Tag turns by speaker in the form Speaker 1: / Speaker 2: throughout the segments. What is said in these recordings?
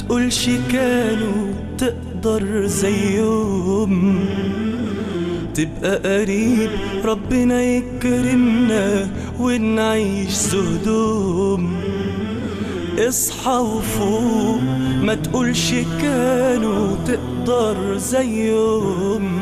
Speaker 1: تقولش كانوا تقدر زيهم تبقى قريب ربنا يكرمنا ونعيش سهدوم اصحى وفوق ما تقولش كانوا تقدر زيهم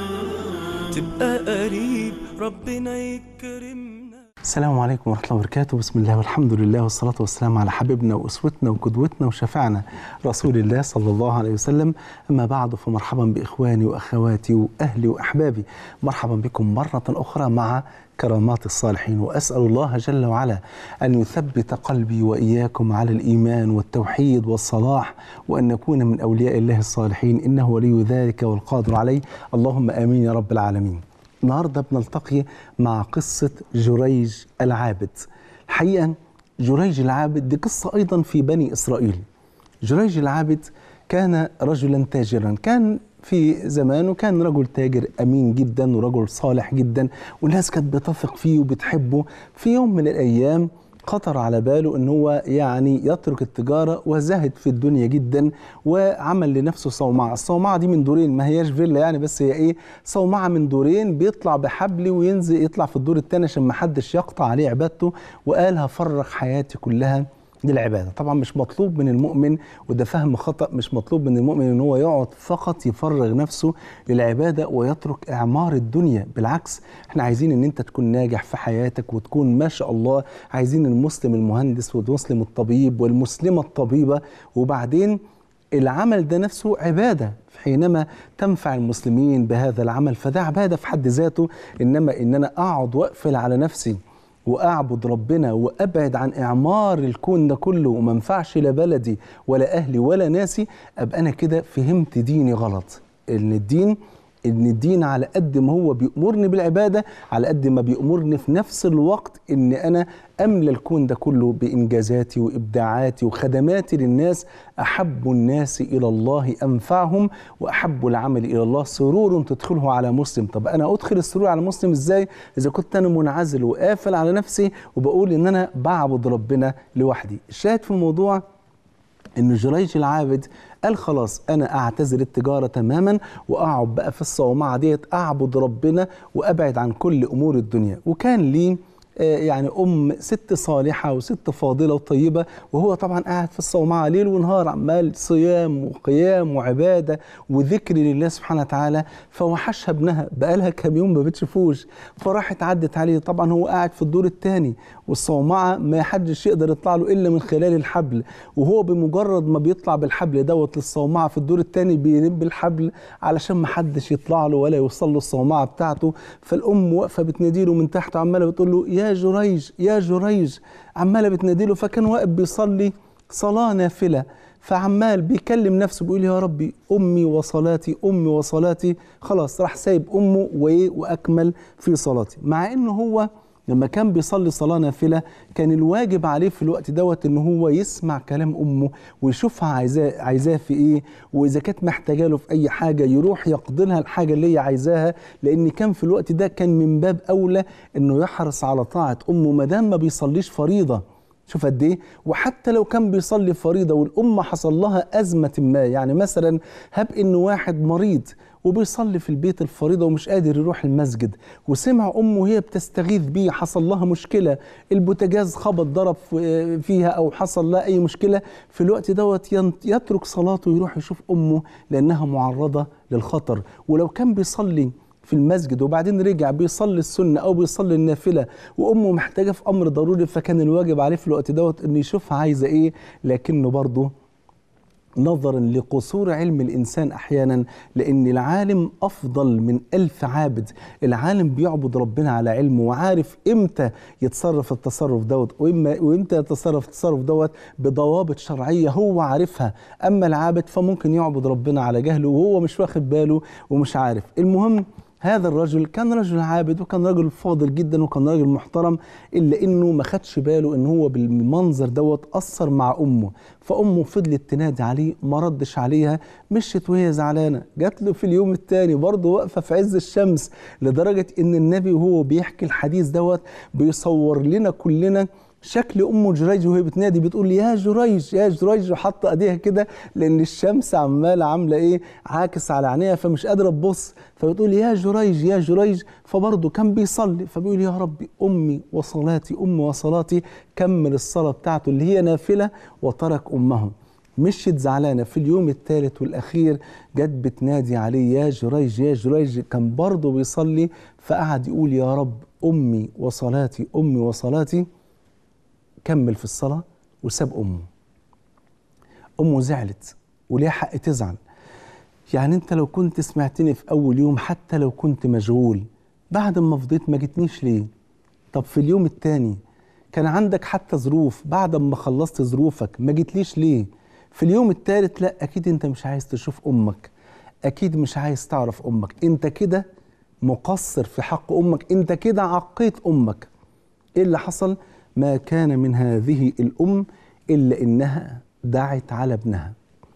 Speaker 1: تبقى قريب ربنا يكرمنا
Speaker 2: السلام عليكم ورحمة الله وبركاته بسم الله والحمد لله والصلاة والسلام على حبيبنا وأسوتنا وقدوتنا وشفعنا رسول الله صلى الله عليه وسلم أما بعد فمرحبا بإخواني وأخواتي وأهلي وأحبابي مرحبا بكم مرة أخرى مع كرامات الصالحين وأسأل الله جل وعلا أن يثبت قلبي وإياكم على الإيمان والتوحيد والصلاح وأن نكون من أولياء الله الصالحين إنه ولي ذلك والقادر عليه اللهم آمين يا رب العالمين النهارده بنلتقي مع قصة جريج العابد. الحقيقة جريج العابد دي قصة أيضا في بني إسرائيل. جريج العابد كان رجلا تاجرا، كان في زمانه كان رجل تاجر أمين جدا ورجل صالح جدا والناس كانت بتثق فيه وبتحبه. في يوم من الأيام خطر على باله ان هو يعني يترك التجاره وزهد في الدنيا جدا وعمل لنفسه صومعه، الصومعه دي من دورين ما هياش فيلا يعني بس هي ايه؟ صومعه من دورين بيطلع بحبل وينزل يطلع في الدور الثاني عشان ما حدش يقطع عليه عبادته وقال هفرغ حياتي كلها للعباده، طبعا مش مطلوب من المؤمن وده فهم خطا مش مطلوب من المؤمن ان هو يقعد فقط يفرغ نفسه للعباده ويترك اعمار الدنيا، بالعكس احنا عايزين ان انت تكون ناجح في حياتك وتكون ما شاء الله عايزين المسلم المهندس والمسلم الطبيب والمسلمه الطبيبه وبعدين العمل ده نفسه عباده حينما تنفع المسلمين بهذا العمل فده عباده في حد ذاته انما ان انا اقعد واقفل على نفسي واعبد ربنا وابعد عن اعمار الكون ده كله وما انفعش لا بلدي ولا اهلي ولا ناسي ابقى انا كده فهمت ديني غلط ان الدين ان الدين على قد ما هو بيأمرني بالعباده على قد ما بيأمرني في نفس الوقت ان انا املى الكون ده كله بانجازاتي وابداعاتي وخدماتي للناس احب الناس الى الله انفعهم واحب العمل الى الله سرور تدخله على مسلم طب انا ادخل السرور على مسلم ازاي اذا كنت انا منعزل وقافل على نفسي وبقول ان انا بعبد ربنا لوحدي الشاهد في الموضوع ان جريج العابد قال خلاص انا اعتزل التجاره تماما واقعد بقى في الصومعه ديت اعبد ربنا وابعد عن كل امور الدنيا وكان لي يعني ام ست صالحه وست فاضله وطيبه وهو طبعا قاعد في الصومعه ليل ونهار عمال صيام وقيام وعباده وذكر لله سبحانه وتعالى فوحشها ابنها بقالها كام يوم ما بتشوفوش فراحت عدت عليه طبعا هو قاعد في الدور الثاني والصومعه ما حدش يقدر يطلع له الا من خلال الحبل وهو بمجرد ما بيطلع بالحبل دوت للصومعه في الدور الثاني بيرب بالحبل علشان ما حدش يطلع له ولا يوصل له الصومعه بتاعته فالام واقفه بتناديله من تحت عماله بتقول له يا جريج يا جريج عماله بتناديله فكان واقف بيصلي صلاه نافله فعمال بيكلم نفسه بيقول يا ربي امي وصلاتي امي وصلاتي خلاص راح سايب امه وايه واكمل في صلاتي مع انه هو لما كان بيصلي صلاه نافله كان الواجب عليه في الوقت دوت ان هو يسمع كلام امه ويشوفها عايزاه عايزاه في ايه واذا كانت محتاجه له في اي حاجه يروح يقضي لها الحاجه اللي هي عايزاها لان كان في الوقت ده كان من باب اولى انه يحرص على طاعه امه ما دام ما بيصليش فريضه شوف قد ايه وحتى لو كان بيصلي فريضه والامه حصل لها ازمه ما يعني مثلا هب ان واحد مريض وبيصلي في البيت الفريضه ومش قادر يروح المسجد وسمع امه وهي بتستغيث بيه حصل لها مشكله البوتاجاز خبط ضرب فيها او حصل لها اي مشكله في الوقت دوت يترك صلاته ويروح يشوف امه لانها معرضه للخطر ولو كان بيصلي في المسجد وبعدين رجع بيصلي السنة أو بيصلي النافلة وأمه محتاجة في أمر ضروري فكان الواجب عليه في الوقت دوت إنه يشوفها عايزة إيه لكنه برضه نظرا لقصور علم الإنسان أحيانا لأن العالم أفضل من ألف عابد العالم بيعبد ربنا على علمه وعارف إمتى يتصرف التصرف دوت وإمتى يتصرف التصرف دوت بضوابط شرعية هو عارفها أما العابد فممكن يعبد ربنا على جهله وهو مش واخد باله ومش عارف المهم هذا الرجل كان رجل عابد وكان رجل فاضل جدا وكان رجل محترم الا انه ما خدش باله ان هو بالمنظر دوت اثر مع امه فامه فضلت تنادي عليه ما ردش عليها مشيت وهي زعلانه جات له في اليوم الثاني برضه واقفه في عز الشمس لدرجه ان النبي وهو بيحكي الحديث دوت بيصور لنا كلنا شكل ام جريج وهي بتنادي بتقول يا جريج يا جريج وحاطه ايديها كده لان الشمس عماله عامله ايه عاكس على عينيها فمش قادره تبص فبتقول يا جريج يا جريج فبرضه كان بيصلي فبيقول يا ربي امي وصلاتي امي وصلاتي كمل الصلاه بتاعته اللي هي نافله وترك امه مشيت زعلانه في اليوم الثالث والاخير جت بتنادي عليه يا جريج يا جريج كان برضه بيصلي فقعد يقول يا رب امي وصلاتي امي وصلاتي كمل في الصلاة وساب أمه أمه زعلت وليها حق تزعل يعني أنت لو كنت سمعتني في أول يوم حتى لو كنت مشغول بعد ما فضيت ما جتنيش ليه طب في اليوم التاني كان عندك حتى ظروف بعد ما خلصت ظروفك ما جتليش ليه في اليوم التالت لا أكيد أنت مش عايز تشوف أمك أكيد مش عايز تعرف أمك أنت كده مقصر في حق أمك أنت كده عقيت أمك إيه اللي حصل؟ ما كان من هذه الأم إلا إنها دعت على ابنها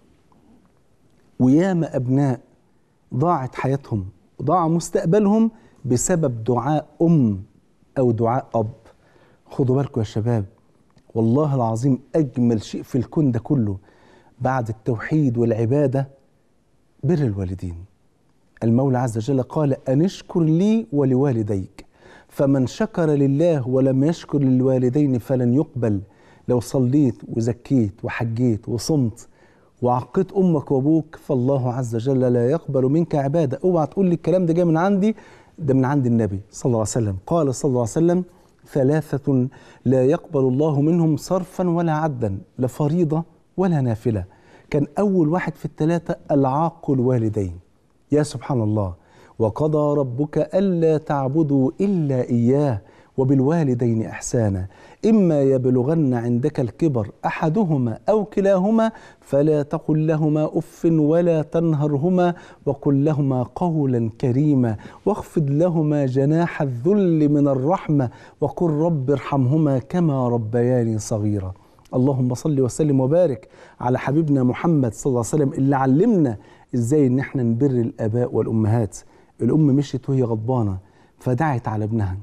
Speaker 2: وياما أبناء ضاعت حياتهم ضاع مستقبلهم بسبب دعاء أم أو دعاء أب خدوا بالكم يا شباب والله العظيم أجمل شيء في الكون ده كله بعد التوحيد والعبادة بر الوالدين المولى عز وجل قال أن اشكر لي ولوالديك فمن شكر لله ولم يشكر للوالدين فلن يقبل لو صليت وزكيت وحجيت وصمت وعقيت امك وابوك فالله عز وجل لا يقبل منك عباده اوعى تقول لي الكلام ده جاي من عندي ده من عند النبي صلى الله عليه وسلم قال صلى الله عليه وسلم ثلاثة لا يقبل الله منهم صرفا ولا عدا لا فريضة ولا نافلة كان أول واحد في الثلاثة العاق الوالدين يا سبحان الله وقضى ربك ألا تعبدوا إلا إياه وبالوالدين إحسانا إما يبلغن عندك الكبر أحدهما أو كلاهما فلا تقل لهما أف ولا تنهرهما وقل لهما قولا كريما واخفض لهما جناح الذل من الرحمة وقل رب ارحمهما كما ربياني صغيرا اللهم صل وسلم وبارك على حبيبنا محمد صلى الله عليه وسلم اللي علمنا ازاي ان احنا نبر الاباء والامهات الام مشيت وهي غضبانه فدعت على ابنها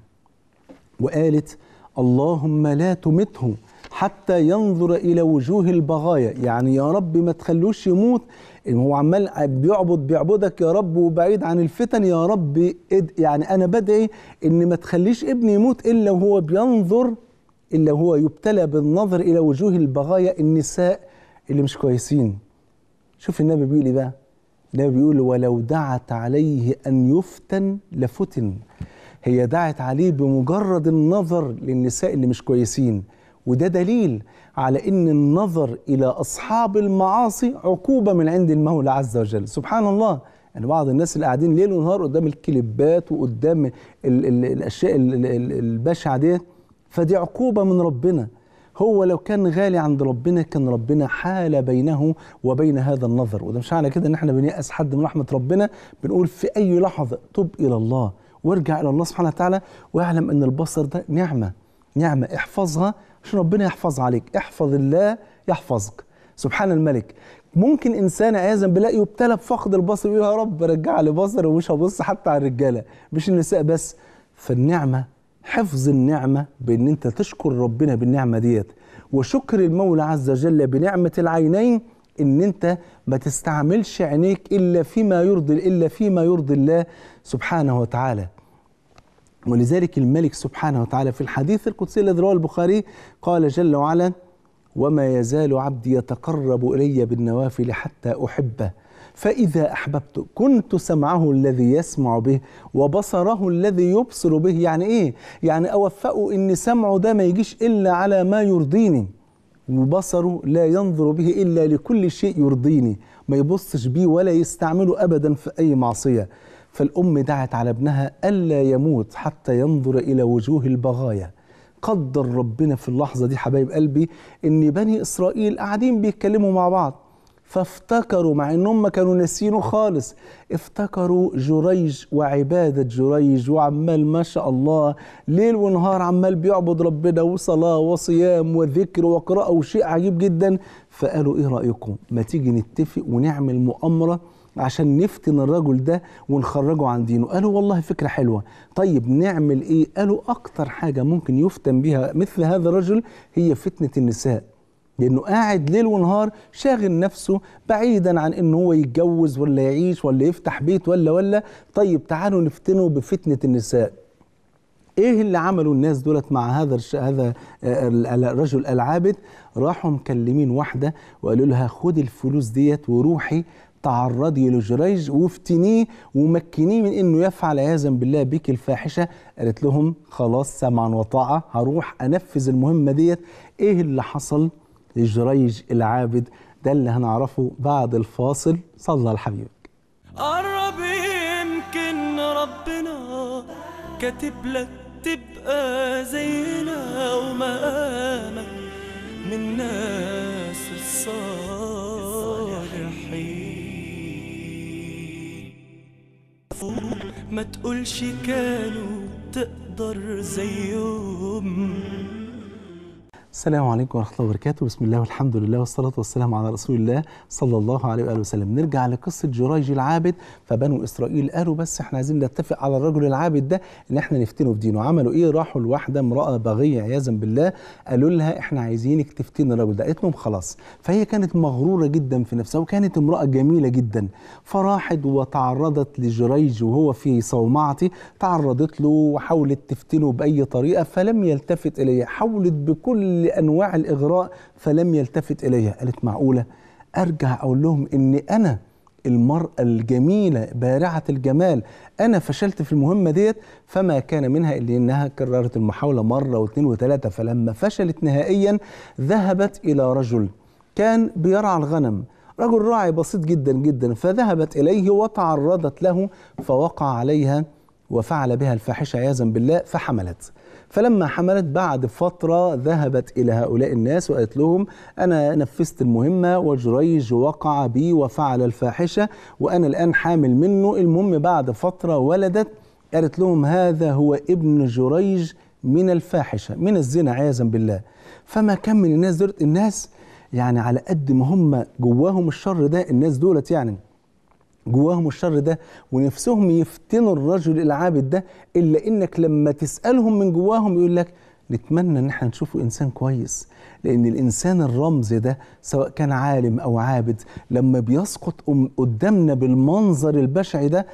Speaker 2: وقالت اللهم لا تمته حتى ينظر الى وجوه البغايا يعني يا رب ما تخلوش يموت إن هو عمال بيعبد بيعبدك يا رب وبعيد عن الفتن يا رب إد- يعني انا بدعي ان ما تخليش ابني يموت الا وهو بينظر الا هو يبتلى بالنظر الى وجوه البغايا النساء اللي مش كويسين شوف النبي بيقول ايه بقى النبي بيقول ولو دعت عليه ان يفتن لفتن هي دعت عليه بمجرد النظر للنساء اللي مش كويسين وده دليل على ان النظر الى اصحاب المعاصي عقوبه من عند المولى عز وجل سبحان الله يعني بعض الناس اللي قاعدين ليل ونهار قدام الكليبات وقدام ال ال الاشياء ال- ال- البشعه ديت فدي عقوبه من ربنا هو لو كان غالي عند ربنا كان ربنا حال بينه وبين هذا النظر وده مش معنى كده ان احنا بنيأس حد من رحمه ربنا بنقول في اي لحظه تب الى الله وارجع الى الله سبحانه وتعالى واعلم ان البصر ده نعمه نعمه احفظها عشان ربنا يحفظ عليك احفظ الله يحفظك سبحان الملك ممكن انسان عياذا بالله يبتلى بفقد البصر يقول يا رب رجع لي بصري ومش هبص حتى على الرجاله مش النساء بس فالنعمه حفظ النعمه بان انت تشكر ربنا بالنعمه ديت وشكر المولى عز وجل بنعمه العينين ان انت ما تستعملش عينيك الا فيما يرضي الا فيما يرضي الله سبحانه وتعالى ولذلك الملك سبحانه وتعالى في الحديث القدسي الذي رواه البخاري قال جل وعلا وما يزال عبدي يتقرب الي بالنوافل حتى احبه فاذا احببت كنت سمعه الذي يسمع به وبصره الذي يبصر به يعني ايه يعني اوفقه ان سمعه ده ما يجيش الا على ما يرضيني وبصره لا ينظر به الا لكل شيء يرضيني ما يبصش بيه ولا يستعمله ابدا في اي معصيه فالام دعت على ابنها الا يموت حتى ينظر الى وجوه البغايا قدر ربنا في اللحظه دي حبايب قلبي ان بني اسرائيل قاعدين بيتكلموا مع بعض فافتكروا مع انهم كانوا ناسينه خالص افتكروا جريج وعبادة جريج وعمال ما شاء الله ليل ونهار عمال بيعبد ربنا وصلاة وصيام وذكر وقراءة وشيء عجيب جدا فقالوا ايه رأيكم ما تيجي نتفق ونعمل مؤامرة عشان نفتن الرجل ده ونخرجه عن دينه قالوا والله فكرة حلوة طيب نعمل ايه قالوا اكتر حاجة ممكن يفتن بها مثل هذا الرجل هي فتنة النساء لانه قاعد ليل ونهار شاغل نفسه بعيدا عن انه هو يتجوز ولا يعيش ولا يفتح بيت ولا ولا طيب تعالوا نفتنه بفتنة النساء ايه اللي عملوا الناس دولت مع هذا الش... هذا آه، ال- الرجل العابد راحوا مكلمين واحده وقالوا لها خدي الفلوس ديت وروحي تعرضي لجريج وافتنيه ومكنيه من انه يفعل عياذا بالله بك الفاحشه قالت لهم خلاص سمعا وطاعه هروح انفذ المهمه ديت ايه اللي حصل لجريج العابد ده اللي هنعرفه بعد الفاصل صلى على حبيبك
Speaker 1: قرب يمكن ربنا كاتب لك تبقى زينا ومقامك من ناس الصالحين ما تقولش كانوا تقدر زيهم
Speaker 2: السلام عليكم ورحمة الله وبركاته بسم الله والحمد لله والصلاة والسلام على رسول الله صلى الله عليه وآله وسلم نرجع لقصة جريج العابد فبنو إسرائيل قالوا بس احنا عايزين نتفق على الرجل العابد ده إن احنا نفتنه في دينه عملوا إيه راحوا لواحدة امرأة بغية عياذا بالله قالوا لها احنا عايزينك تفتن الرجل ده قالت لهم خلاص فهي كانت مغرورة جدا في نفسها وكانت امرأة جميلة جدا فراحت وتعرضت لجريج وهو في صومعته تعرضت له وحاولت تفتنه بأي طريقة فلم يلتفت إليها حاولت بكل أنواع الإغراء فلم يلتفت إليها قالت معقولة أرجع أقول لهم إن أنا المرأة الجميلة بارعة الجمال أنا فشلت في المهمة ديت فما كان منها إلا إنها كررت المحاولة مرة واثنين وثلاثة فلما فشلت نهائيا ذهبت إلى رجل كان بيرعى الغنم رجل راعي بسيط جدا جدا فذهبت إليه وتعرضت له فوقع عليها وفعل بها الفاحشة عياذا بالله فحملت فلما حملت بعد فترة ذهبت إلى هؤلاء الناس وقالت لهم أنا نفذت المهمة وجريج وقع بي وفعل الفاحشة وأنا الآن حامل منه المهم بعد فترة ولدت قالت لهم هذا هو ابن جريج من الفاحشة من الزنا عياذا بالله فما كان من الناس دولت الناس يعني على قد ما هم جواهم الشر ده الناس دولت يعني جواهم الشر ده ونفسهم يفتنوا الرجل العابد ده الا انك لما تسالهم من جواهم يقول لك نتمنى ان احنا نشوفه انسان كويس لان الانسان الرمز ده سواء كان عالم او عابد لما بيسقط قم- قدامنا بالمنظر البشع ده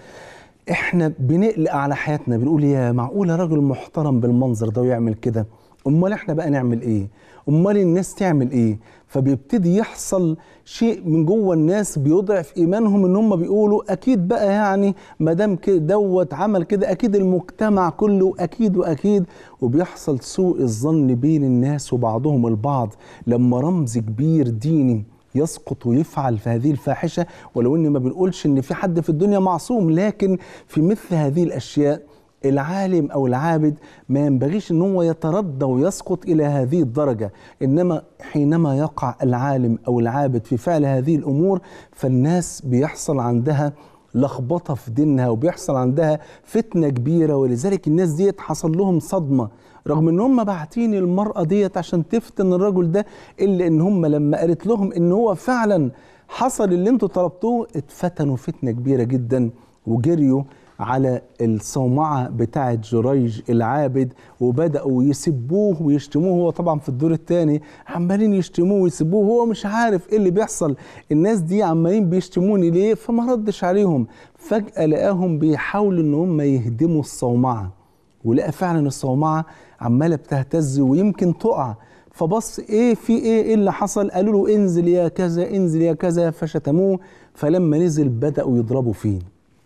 Speaker 2: احنا بنقلق على حياتنا بنقول يا معقوله راجل محترم بالمنظر ده ويعمل كده امال احنا بقى نعمل ايه امال الناس تعمل ايه فبيبتدي يحصل شيء من جوه الناس بيضعف ايمانهم ان هم بيقولوا اكيد بقى يعني ما دام كده دوت عمل كده اكيد المجتمع كله اكيد واكيد وبيحصل سوء الظن بين الناس وبعضهم البعض لما رمز كبير ديني يسقط ويفعل في هذه الفاحشه ولو ان ما بنقولش ان في حد في الدنيا معصوم لكن في مثل هذه الاشياء العالم او العابد ما ينبغيش ان هو يتردى ويسقط الى هذه الدرجه انما حينما يقع العالم او العابد في فعل هذه الامور فالناس بيحصل عندها لخبطه في دينها وبيحصل عندها فتنه كبيره ولذلك الناس ديت حصل لهم صدمه رغم ان هم باعتين المراه ديت عشان تفتن الرجل ده الا ان هم لما قالت لهم ان هو فعلا حصل اللي انتوا طلبتوه اتفتنوا فتنه كبيره جدا وجريوا على الصومعة بتاعة جريج العابد وبدأوا يسبوه ويشتموه هو طبعا في الدور الثاني عمالين يشتموه ويسبوه هو مش عارف ايه اللي بيحصل الناس دي عمالين بيشتموني ليه فما ردش عليهم فجأة لقاهم بيحاولوا ان هم يهدموا الصومعة ولقى فعلا الصومعة عمالة بتهتز ويمكن تقع فبص ايه في ايه ايه اللي حصل قالوا له انزل يا كذا انزل يا كذا فشتموه فلما نزل بدأوا يضربوا فيه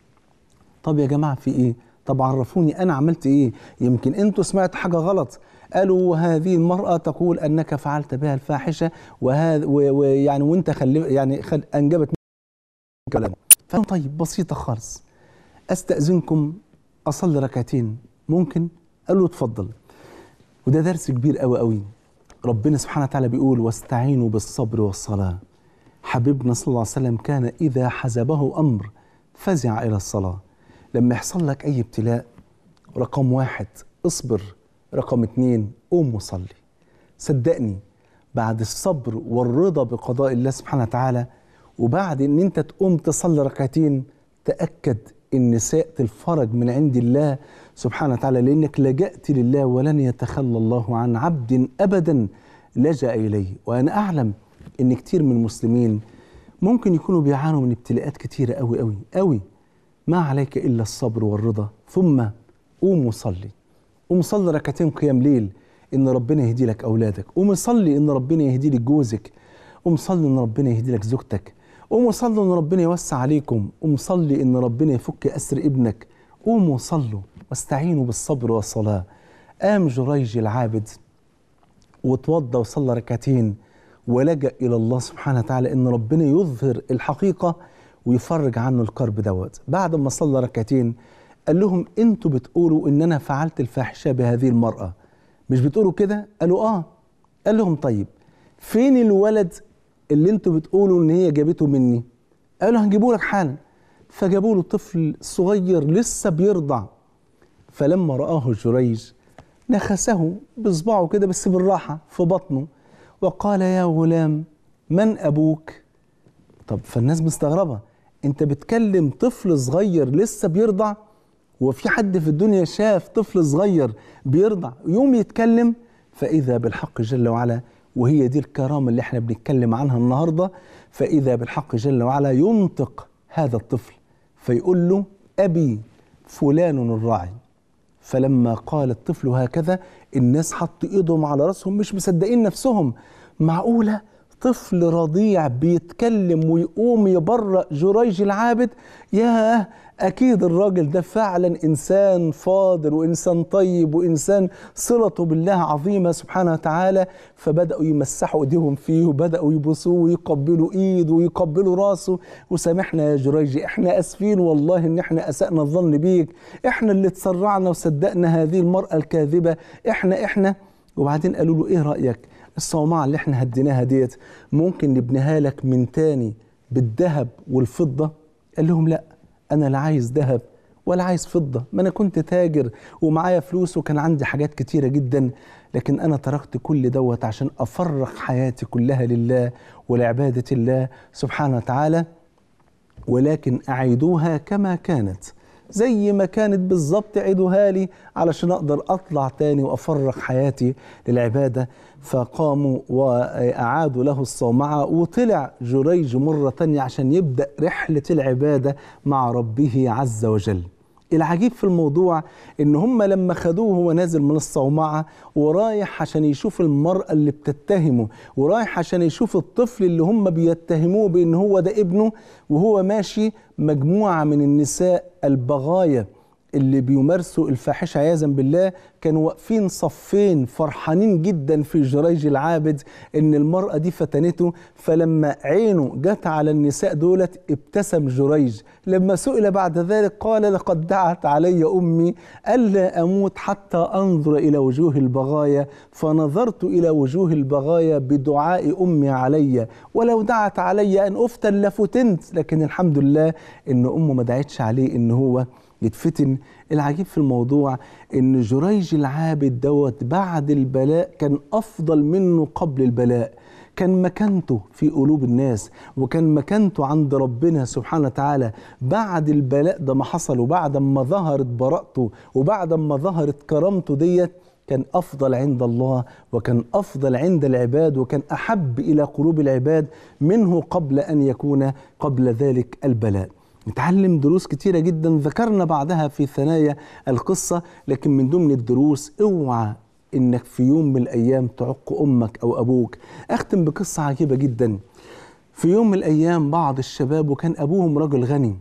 Speaker 2: طب يا جماعه في ايه؟ طب عرفوني انا عملت ايه؟ يمكن انتوا سمعت حاجه غلط قالوا هذه المرأة تقول أنك فعلت بها الفاحشة وهذا ويعني وأنت خلي يعني خل أنجبت كلام فقالوا طيب بسيطة خالص أستأذنكم أصلي ركعتين ممكن؟ قالوا اتفضل وده درس كبير قوي قوي ربنا سبحانه وتعالى بيقول واستعينوا بالصبر والصلاة حبيبنا صلى الله عليه وسلم كان إذا حزبه أمر فزع إلى الصلاة لما يحصل لك أي ابتلاء رقم واحد اصبر رقم اتنين قوم وصلي صدقني بعد الصبر والرضا بقضاء الله سبحانه وتعالى وبعد ان انت تقوم تصلي ركعتين تاكد ان سياتي الفرج من عند الله سبحانه وتعالى لانك لجأت لله ولن يتخلى الله عن عبد ابدا لجأ اليه وانا اعلم ان كتير من المسلمين ممكن يكونوا بيعانوا من ابتلاءات كتيره قوي قوي قوي ما عليك الا الصبر والرضا ثم قوم وصلي قوم صلي ركعتين قيام ليل ان ربنا يهدي لك اولادك قوم صلي ان ربنا يهدي لك جوزك قوم صلي ان ربنا يهدي لك زوجتك قوم صلي ان ربنا يوسع عليكم قوم صلي ان ربنا يفك اسر ابنك قوموا صلوا واستعينوا بالصبر والصلاه قام جريج العابد وتوضى وصلى ركعتين ولجأ إلى الله سبحانه وتعالى إن ربنا يظهر الحقيقة ويفرج عنه الكرب دوت بعد ما صلى ركعتين قال لهم انتوا بتقولوا ان انا فعلت الفاحشه بهذه المراه مش بتقولوا كده قالوا اه قال لهم طيب فين الولد اللي انتوا بتقولوا ان هي جابته مني قالوا هنجيبه لك حالا فجابوا له طفل صغير لسه بيرضع فلما رآه جريج نخسه بصباعه كده بس بالراحة في بطنه وقال يا غلام من أبوك طب فالناس مستغربة انت بتكلم طفل صغير لسه بيرضع وفي حد في الدنيا شاف طفل صغير بيرضع يوم يتكلم فإذا بالحق جل وعلا وهي دي الكرامة اللي احنا بنتكلم عنها النهاردة فإذا بالحق جل وعلا ينطق هذا الطفل فيقول له أبي فلان الراعي فلما قال الطفل هكذا الناس حطوا ايدهم على راسهم مش مصدقين نفسهم معقولة طفل رضيع بيتكلم ويقوم يبرأ جريج العابد ياه أكيد الراجل ده فعلا إنسان فاضل وإنسان طيب وإنسان صلته بالله عظيمة سبحانه وتعالى فبدأوا يمسحوا إيديهم فيه وبدأوا يبوسوه ويقبلوا إيده ويقبلوا راسه وسامحنا يا جريج إحنا أسفين والله إن إحنا أسأنا الظن بيك إحنا اللي تسرعنا وصدقنا هذه المرأة الكاذبة إحنا إحنا وبعدين قالوا له إيه رأيك الصومعة اللي إحنا هديناها ديت ممكن نبنيها لك من تاني بالذهب والفضة قال لهم لأ انا لا عايز ذهب ولا عايز فضه ما انا كنت تاجر ومعايا فلوس وكان عندي حاجات كتيره جدا لكن انا تركت كل دوت عشان افرغ حياتي كلها لله ولعباده الله سبحانه وتعالى ولكن اعيدوها كما كانت زي ما كانت بالظبط عيدوها لي علشان اقدر اطلع تاني وافرغ حياتي للعباده فقاموا واعادوا له الصومعه وطلع جريج مره تانية عشان يبدا رحله العباده مع ربه عز وجل. العجيب في الموضوع ان هم لما خدوه وهو نازل من الصومعه ورايح عشان يشوف المراه اللي بتتهمه ورايح عشان يشوف الطفل اللي هم بيتهموه بان هو ده ابنه وهو ماشي مجموعه من النساء البغايا اللي بيمارسوا الفاحشه عياذا بالله كانوا واقفين صفين فرحانين جدا في جريج العابد ان المراه دي فتنته فلما عينه جت على النساء دولت ابتسم جريج لما سئل بعد ذلك قال لقد دعت علي امي الا اموت حتى انظر الى وجوه البغايا فنظرت الى وجوه البغايا بدعاء امي علي ولو دعت علي ان افتن لفتنت لكن الحمد لله ان امه ما دعتش عليه ان هو يتفتن العجيب في الموضوع ان جريج العابد دوت بعد البلاء كان افضل منه قبل البلاء كان مكانته في قلوب الناس وكان مكانته عند ربنا سبحانه وتعالى بعد البلاء ده ما حصل وبعد ما ظهرت براءته وبعد ما ظهرت كرامته ديت كان افضل عند الله وكان افضل عند العباد وكان احب الى قلوب العباد منه قبل ان يكون قبل ذلك البلاء نتعلم دروس كتيرة جدا ذكرنا بعدها في ثنايا القصة لكن من ضمن الدروس اوعى انك في يوم من الايام تعق امك او ابوك اختم بقصة عجيبة جدا في يوم من الايام بعض الشباب وكان ابوهم رجل غني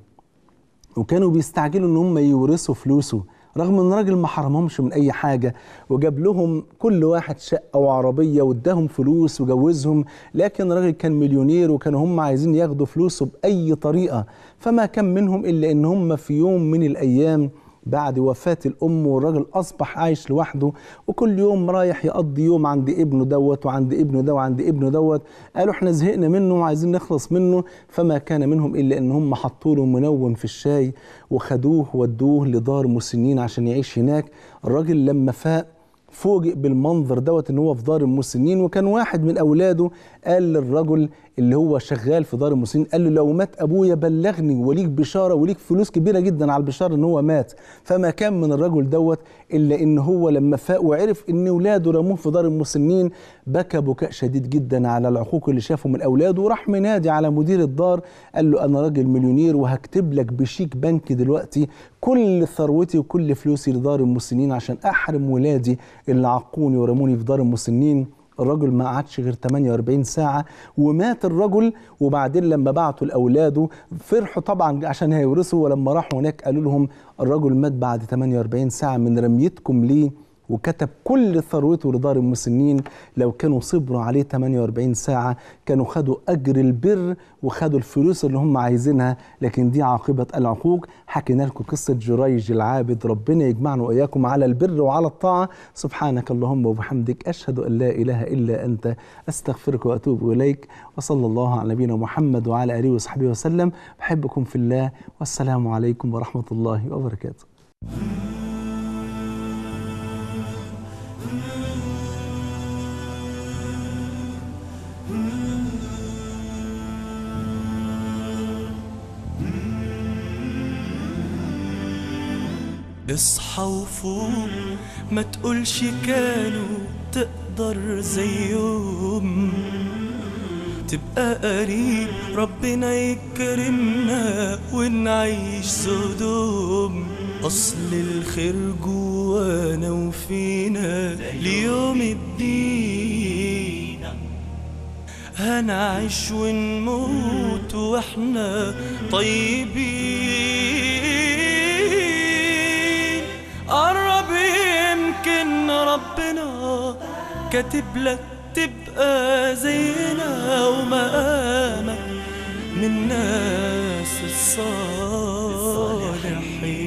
Speaker 2: وكانوا بيستعجلوا ان هم يورثوا فلوسه رغم ان الراجل ما حرمهمش من اي حاجه وجاب لهم كل واحد شقه وعربيه واداهم فلوس وجوزهم لكن الراجل كان مليونير وكانوا هم عايزين ياخدوا فلوسه باي طريقه فما كان منهم الا ان هم في يوم من الايام بعد وفاة الأم والراجل أصبح عايش لوحده وكل يوم رايح يقضي يوم عند ابنه دوت وعند ابنه ده وعند ابنه دوت قالوا احنا زهقنا منه وعايزين نخلص منه فما كان منهم إلا إن هم حطوا له منوم في الشاي وخدوه ودوه لدار مسنين عشان يعيش هناك الراجل لما فاق فوجئ بالمنظر دوت ان هو في دار المسنين وكان واحد من اولاده قال للرجل اللي هو شغال في دار المسنين قال له لو مات ابويا بلغني وليك بشاره وليك فلوس كبيره جدا على البشاره ان هو مات فما كان من الرجل دوت الا ان هو لما فاق وعرف ان اولاده رموه في دار المسنين بكى بكاء شديد جدا على العقوق اللي شافه من اولاده وراح منادي على مدير الدار قال له انا راجل مليونير وهكتب لك بشيك بنكي دلوقتي كل ثروتي وكل فلوسي لدار المسنين عشان احرم ولادي اللي عقوني ورموني في دار المسنين الرجل ما قعدش غير 48 ساعة ومات الرجل وبعدين لما بعتوا لأولاده فرحوا طبعا عشان هيورثوا ولما راحوا هناك قالوا لهم الرجل مات بعد 48 ساعة من رميتكم ليه وكتب كل ثروته لدار المسنين لو كانوا صبروا عليه 48 ساعة كانوا خدوا أجر البر وخدوا الفلوس اللي هم عايزينها لكن دي عاقبة العقوق حكينا لكم قصة جريج العابد ربنا يجمعنا وإياكم على البر وعلى الطاعة سبحانك اللهم وبحمدك أشهد أن لا إله إلا أنت أستغفرك وأتوب إليك وصلى الله على نبينا محمد وعلى آله وصحبه وسلم بحبكم في الله والسلام عليكم ورحمة الله وبركاته
Speaker 1: اصحى وفوق ما تقولش كانوا تقدر زيهم تبقى قريب ربنا يكرمنا ونعيش سدوم أصل الخير جوانا وفينا ليوم الدين هنعيش ونموت واحنا طيبين قرب يمكن ربنا كاتب لك تبقى زينا ومقامك من الناس الصالحين